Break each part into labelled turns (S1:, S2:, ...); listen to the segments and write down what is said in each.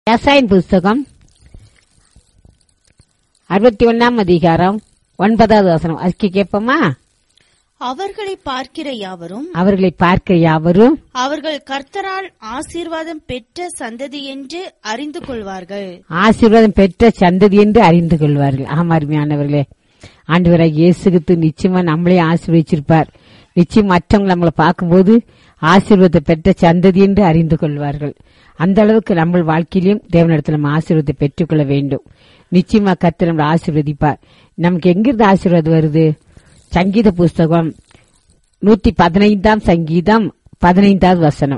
S1: ஏசாயின் புஸ்தகம் அறுபத்தி ஒன்னாம் அதிகாரம் ஒன்பதாவது வசனம் அதுக்கு கேட்போமா
S2: அவர்களை பார்க்கிற யாவரும்
S1: அவர்களை பார்க்க யாவரும்
S2: அவர்கள் கர்த்தரால் ஆசீர்வாதம் பெற்ற சந்ததி என்று அறிந்து கொள்வார்கள்
S1: ஆசீர்வாதம் பெற்ற சந்ததி என்று அறிந்து கொள்வார்கள் ஆமா அருமையானவர்களே ஆண்டவராக இயேசுகித்து நிச்சயமா நம்மளே ஆசீர்வதிச்சிருப்பார் நிச்சயம் மற்றவங்க நம்மளை பார்க்கும்போது ஆசீர்வாதத்தை பெற்ற சந்ததி என்று அறிந்து கொள்வார்கள் அந்த அளவுக்கு நம்ம வாழ்க்கையிலும் தேவனிடத்தில் நம்ம ஆசீர்வாதத்தை பெற்றுக்கொள்ள வேண்டும் நிச்சயமா கர்த்தர் நம்மளை ஆசீர்வதிப்பார் நமக்கு எங்கிருந்து ஆசீர்வாதம் வருது சங்கீத புஸ்தகம் நூத்தி பதினைந்தாம் சங்கீதம் பதினைந்தாவது வசனம்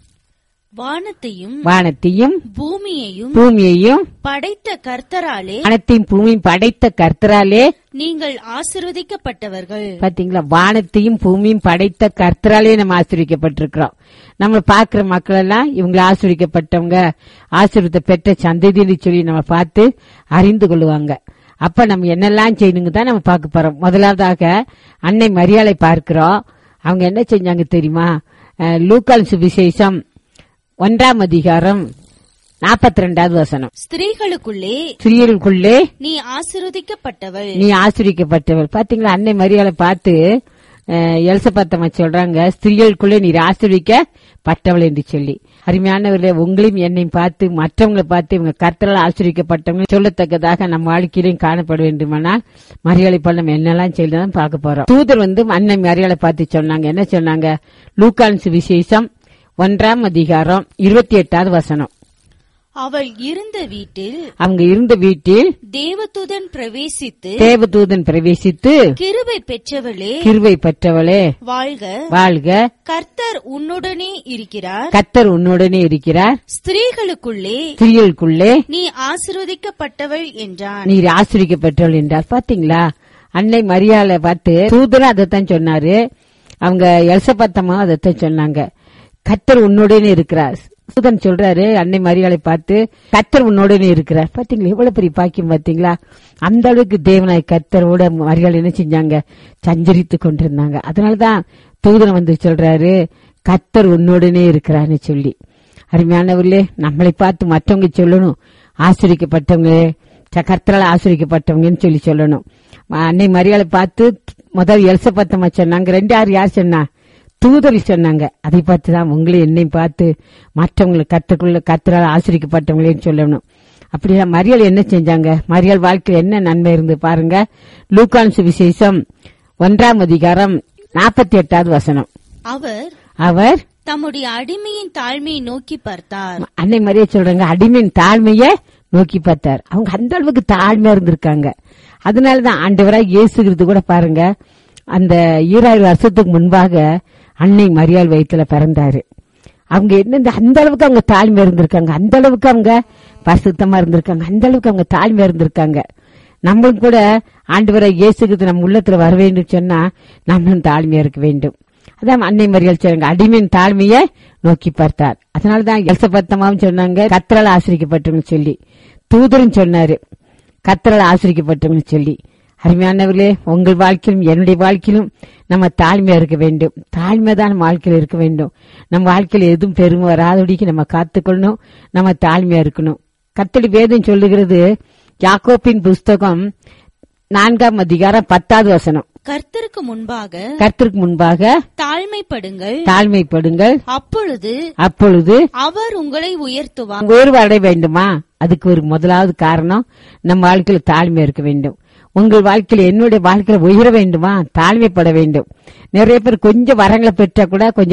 S2: வானத்தையும்
S1: வானத்தையும்
S2: பூமியையும்
S1: பூமியையும்
S2: படைத்த கர்த்தராலே
S1: வானத்தையும் பூமியும் படைத்த கர்த்தராலே
S2: நீங்கள் ஆசீர்வதிக்கப்பட்டவர்கள்
S1: பாத்தீங்களா வானத்தையும் பூமியும் படைத்த கர்த்தராலே நம்ம ஆசிரியக்கப்பட்டிருக்கிறோம் நம்ம பாக்குற மக்கள் எல்லாம் இவங்களை ஆசிரியக்கப்பட்டவங்க ஆசீர்வாதத்தை பெற்ற சந்ததின்னு சொல்லி நம்ம பார்த்து அறிந்து கொள்ளுவாங்க அப்ப நம்ம என்னெல்லாம் செய்யணுங்க தான் நம்ம பார்க்க போறோம் முதலாவதாக அன்னை மரியாதை பார்க்கிறோம் அவங்க என்ன செஞ்சாங்க தெரியுமா அஹ், லூக்கால் சுவிசேஷம் ஒன்றாம் அதிகாரம் நாற்பத்தி ரெண்டாவது வசனம்
S2: ஸ்திரீகளுக்குள்ளே
S1: ஸ்திரீகளுக்குள்ளே
S2: நீ ஆசீர்வதிக்கப்பட்டவள்
S1: நீ ஆசிரிக்கப்பட்டவள் பாத்தீங்களா அன்னை மரியாதை பார்த்து எல்சபத்தம்மா சொல்றாங்க ஸ்திரீகளுக்குள்ளே நீர் ஆசிரிக்கப்பட்டவள் என்று சொல்லி அருமையானவர்களே உங்களையும் என்னையும் பார்த்து மற்றவங்களை பார்த்து இவங்க கர்த்தரால் ஆசிரிக்கப்பட்டவங்க சொல்லத்தக்கதாக நம்ம வாழ்க்கையிலையும் காணப்பட வேண்டுமானால் மரியாதை போல நம்ம என்னெல்லாம் செய்யலாம் பார்க்க போறோம் தூதர் வந்து அன்னை மரியாதை பார்த்து சொன்னாங்க என்ன சொன்னாங்க லூக்கான் விசேஷம் ஒன்றாம் அதிகாரம் இருபத்தி எட்டாவது வசனம்
S2: அவள் இருந்த வீட்டில்
S1: அவங்க இருந்த வீட்டில்
S2: தேவதூதன் பிரவேசித்து
S1: தேவதூதன் பிரவேசித்து
S2: கிருபை பெற்றவளே
S1: கிருவை பெற்றவளே
S2: வாழ்க
S1: வாழ்க
S2: கர்த்தர் உன்னுடனே இருக்கிறார்
S1: கத்தர் உன்னுடனே இருக்கிறார்
S2: ஸ்திரீகளுக்குள்ளே
S1: ஸ்திரீகளுக்குள்ளே
S2: நீ ஆசீர்வதிக்கப்பட்டவள் என்றான்
S1: நீர் ஆசிரிக்கப்பட்டவள் என்றார் பாத்தீங்களா அன்னை மரியாதை பார்த்து தூதரும் அதைத்தான் சொன்னாரு அவங்க எல்சபத்தம்மா அதைத்தான் சொன்னாங்க கத்தர் உன்னுடனே இருக்கிறார் தூதன் சொல்றாரு அன்னை மரியாதை பார்த்து கத்தர் உன்னோடனே இருக்கிறார் பாத்தீங்களா எவ்வளவு பெரிய பாக்கியம் பாத்தீங்களா அந்த அளவுக்கு தேவனாய் கத்தரோட மரியாதை என்ன செஞ்சாங்க சஞ்சரித்து கொண்டிருந்தாங்க அதனாலதான் தூதன் வந்து சொல்றாரு கத்தர் உன்னோடனே இருக்கிறார்னு சொல்லி அருமையானவர்களே நம்மளை பார்த்து மற்றவங்க சொல்லணும் ஆசிரிக்கப்பட்டவங்க கர்த்தரால் ஆசிரிக்கப்பட்டவங்கன்னு சொல்லி சொல்லணும் அன்னை மரியாதை பார்த்து முதல் எல்சபத்தம்மா சொன்னாங்க ரெண்டு யார் யார் சொன்னா தூதரி சொன்னாங்க அதை பார்த்து தான் உங்களை என்னையும் பார்த்து மற்றவங்களை கத்துக்குள்ள கத்தரால் ஆசிரிக்கப்பட்டவங்களேன்னு சொல்லணும் அப்படியா மரியாள் என்ன செஞ்சாங்க மரியாள் வாழ்க்கையில் என்ன நன்மை இருந்து பாருங்க லூக்கான் சுவிசேஷம் ஒன்றாம் அதிகாரம் நாற்பத்தி எட்டாவது வசனம்
S2: அவர்
S1: அவர்
S2: தம்முடைய அடிமையின் தாழ்மையை நோக்கி பார்த்தார்
S1: அன்னை மரியா சொல்றாங்க அடிமையின் தாழ்மைய நோக்கி பார்த்தார் அவங்க அந்த அளவுக்கு தாழ்மையா இருந்திருக்காங்க அதனாலதான் ஆண்டவராக இயேசுகிறது கூட பாருங்க அந்த ஈராயிரம் வருஷத்துக்கு முன்பாக அன்னை மரியாள் வயிற்றுல பிறந்தாரு அவங்க என்ன அந்த அளவுக்கு அவங்க தாழ்மையா இருந்திருக்காங்க அந்த அளவுக்கு அவங்க பரிசுத்தமா இருந்திருக்காங்க அந்த அளவுக்கு அவங்க தாழ்மையா இருந்திருக்காங்க நம்மளும் கூட ஆண்டவரை இயேசுகிறது நம்ம உள்ளத்துல வர வேண்டும் சொன்னா நம்மளும் தாழ்மையா இருக்க வேண்டும் அதான் அன்னை மரியாள் சொல்றாங்க அடிமையின் தாழ்மையை நோக்கி பார்த்தார் அதனாலதான் எல்சபத்தமாவும் சொன்னாங்க கத்தரால் ஆசிரிக்கப்பட்டவங்க சொல்லி தூதரும் சொன்னாரு கத்தரால் ஆசிரிக்கப்பட்டவங்க சொல்லி அருமையானவர்களே உங்கள் வாழ்க்கையிலும் என்னுடைய வாழ்க்கையிலும் நம்ம தாழ்மையா இருக்க வேண்டும் தாழ்மை தான் நம்ம வாழ்க்கையில் இருக்க வேண்டும் நம்ம வாழ்க்கையில் எதுவும் பெருமை வராதபடிக்கு நம்ம காத்துக்கொள்ளணும் நம்ம தாழ்மையா இருக்கணும் கத்தடி வேதம் சொல்லுகிறது யாக்கோப்பின் புஸ்தகம் நான்காம் அதிகாரம் பத்தாவது வசனம்
S2: கர்த்தருக்கு முன்பாக
S1: கர்த்தருக்கு முன்பாக
S2: தாழ்மைப்படுங்கள்
S1: தாழ்மைப்படுங்கள்
S2: அப்பொழுது
S1: அப்பொழுது
S2: அவர் உங்களை உயர்த்துவார்
S1: உங்க உயர்வு அடைய வேண்டுமா அதுக்கு ஒரு முதலாவது காரணம் நம்ம வாழ்க்கையில தாழ்மை இருக்க வேண்டும் உங்கள் வாழ்க்கையில என்னுடைய வாழ்க்கையில உயர வேண்டுமா தாழ்மைப்பட வேண்டும் நிறைய பேர் கொஞ்சம் வரங்களை பெற்றா கூட கொஞ்சம்